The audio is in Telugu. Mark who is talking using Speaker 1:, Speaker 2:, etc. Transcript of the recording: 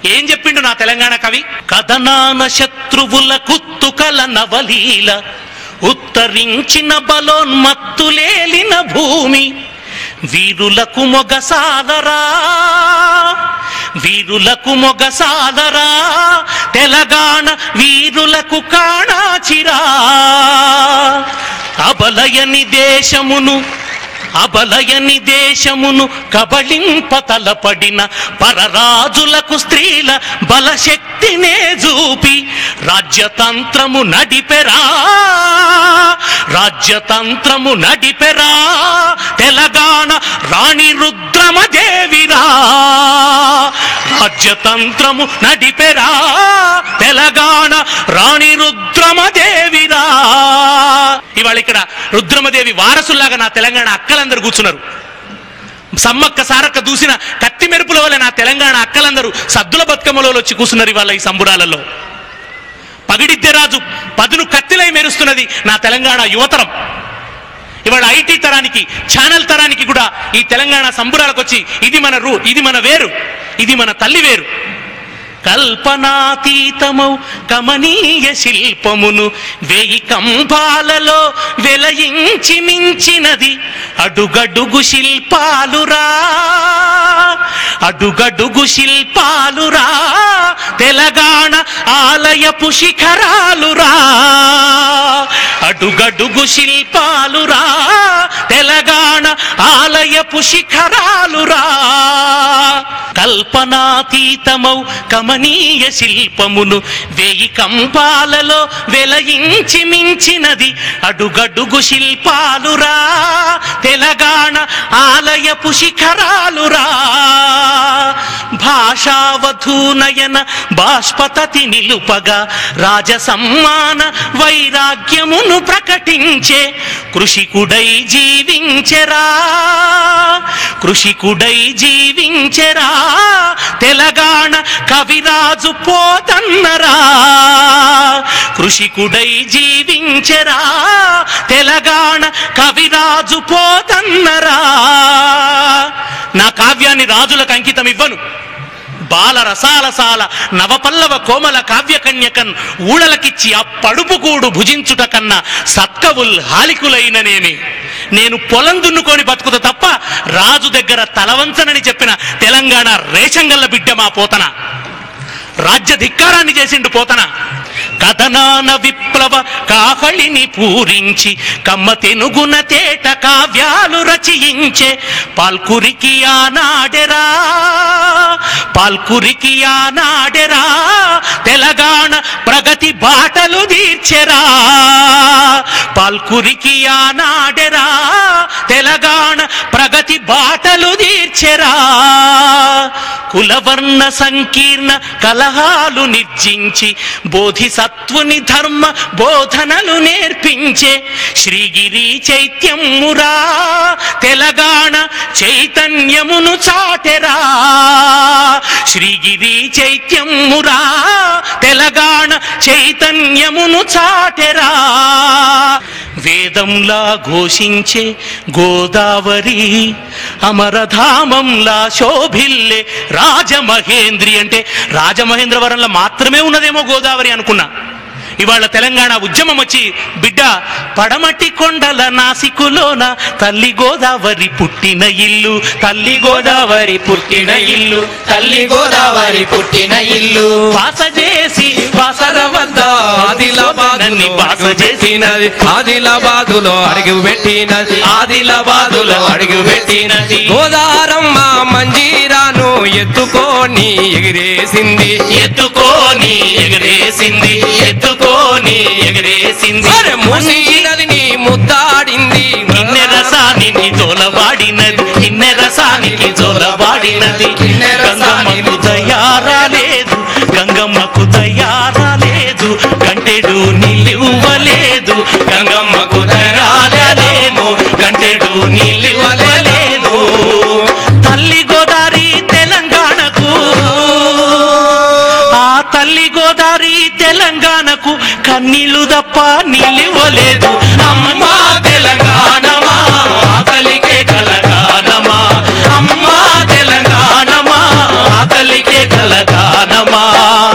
Speaker 1: ఏం చెప్పిండు నా తెలంగాణ కవి కథనాన శత్రువుల కుత్తుకల నవలీల ఉత్తరించిన బలోన్మత్తులేలిన భూమి వీరులకు మొగసాలరా వీరులకు మొగసాలరా తెలంగాణ వీరులకు కాణాచిరా అబలయని దేశమును అబలయని దేశమును కబళింప తలపడిన పరరాజులకు స్త్రీల బలశక్తినే చూపి రాజ్యతంత్రము నడిపెరా రాజ్యతంత్రము నడిపెరా తెలంగాణ రాణి రుద్రమదేవిరా రాజ్యతంత్రము నడిపెరా తెలంగాణ రాణి రుద్రమదేవిరా ఇవాళ ఇక్కడ రుద్రమదేవి వారసుల్లాగా నా తెలంగాణ అక్కలందరూ కూర్చున్నారు సమ్మక్క సారక్క దూసిన కత్తి మెరుపుల వల్ల నా తెలంగాణ అక్కలందరూ సద్దుల బతుకమ్మలో వచ్చి కూర్చున్నారు ఇవాళ ఈ సంబురాలలో పగిడిద్దెరాజు పదును కత్తిలై మెరుస్తున్నది నా తెలంగాణ యువతరం ఇవాళ ఐటీ తరానికి ఛానల్ తరానికి కూడా ఈ తెలంగాణ సంబురాలకు వచ్చి ఇది మన రూ ఇది మన వేరు ఇది మన తల్లి వేరు కల్పనాతీతమౌ కమనీయ శిల్పమును వేయి కంబాలలో వెలయించి మించినది అడుగడుగు శిల్పాలురా అడుగడుగు శిల్పాలురా తెలంగాణ ఆలయపు శిఖరాలురా అడుగడుగు శిల్పాలురా తెలంగాణ ఆలయపు శిఖరాలురా కల్పనాతీతమౌ కమనీయ శిల్పమును వేయి కంపాలలో వెలయించి మించినది అడుగడుగు శిల్పాలురా తెలంగాణ ఆలయపు శిఖరాలురా భాషావధూనయన బాష్పతతి నిలుపగా రాజసమ్మాన వైరాగ్యమును ప్రకటించే కృషికుడై జీవించెరా కృషికుడై జీవించెరా తెలంగాణ కవిరాజు పోతన్నరా కృషికుడై జీవించెరా తెలంగాణ కవిరాజు పోతన్నరా నా కావ్యాన్ని రాజులకు అంకితం ఇవ్వను బాల రసాలసాల నవపల్లవ కోమల కావ్యకన్యకన్ ఊడలకిచ్చి ఆ పడుపుకూడు భుజించుట కన్నా సత్కవుల్ హాలికులైననేమి నేను పొలం దున్నుకొని బతుకుత తప్ప రాజు దగ్గర తలవంచనని చెప్పిన తెలంగాణ రేషంగల్ల బిడ్డ మా పోతన రాజ్య ధిక్కారాన్ని చేసిండు పోతన కథనాన విప్లవ కాహళిని పూరించి కమ్మ తెనుగున తేట కావ్యాలు రచయించే పాల్కురికి ఆనాడెరా పాల్కురికి ఆనాడెరా తెలంగాణ ప్రగతి బాటలు తీర్చెరా పాల్కురికి ఆనాడెరా తెలంగాణ ప్రగతి బాటలు తీర్చెరా కులవర్ణ సంకీర్ణ కలహాలు నిర్జించి బోధిసత్వుని ధర్మ బోధనలు నేర్పించే శ్రీగిరి చైత్యమురా తెలంగాణ చైతన్యమును చాటెరా శ్రీగిరి చైత్యమురా తెలంగాణ చైతన్యమును చాటెరా వేదంలా ఘోషించే గోదావరి అమరధామంలా శోభిల్లే రాజమహేంద్రి అంటే రాజమహేంద్రవరంలో మాత్రమే ఉన్నదేమో గోదావరి అనుకున్నా ఇవాళ తెలంగాణ ఉద్యమం వచ్చి బిడ్డ పడమటి కొండల నాసికులోన తల్లి గోదావరి పుట్టిన ఇల్లు తల్లి గోదావరి పుట్టిన ఇల్లు
Speaker 2: తల్లి గోదావరి పుట్టిన ఇల్లు
Speaker 1: వాస చేసి వాసర వద్ద
Speaker 2: ఆదిలాబాద్
Speaker 1: నన్ను వాస చేసినది
Speaker 2: ఆదిలాబాదులో అడుగు పెట్టినది ఆదిలాబాదులో అడుగు పెట్టినది గోదారమ్మ మంజీరాను ఎత్తుకొని ఎగిరేసింది
Speaker 1: ఎత్తుకోని ఎగరేసింది ఎత్తుకోని ఎగరేసింది
Speaker 2: అరే మూసీ నదిని ముద్దాడింది
Speaker 1: కిన్నె రసానికి జోలవాడినది కిన్నె రసానికి జోలవాడినది గంగమ్మకు తయారా లేదు గంగమ్మకు తయారా లేదు గంటెడు నిలివ్వలేదు గంగమ్మకు తయారా లేదు గంటెడు నిలివ్వలేదు తల్లి గోదారి తెలంగాణకు ఆ తల్లి గోదారి తెలంగాణకు కన్నీళ్లు తప్ప నిలివలేదు అమ్మా తెలంగాణమా ఆకలికే కలగానమా అమ్మా తెలంగాణమా ఆకలికే కలగానమా రామా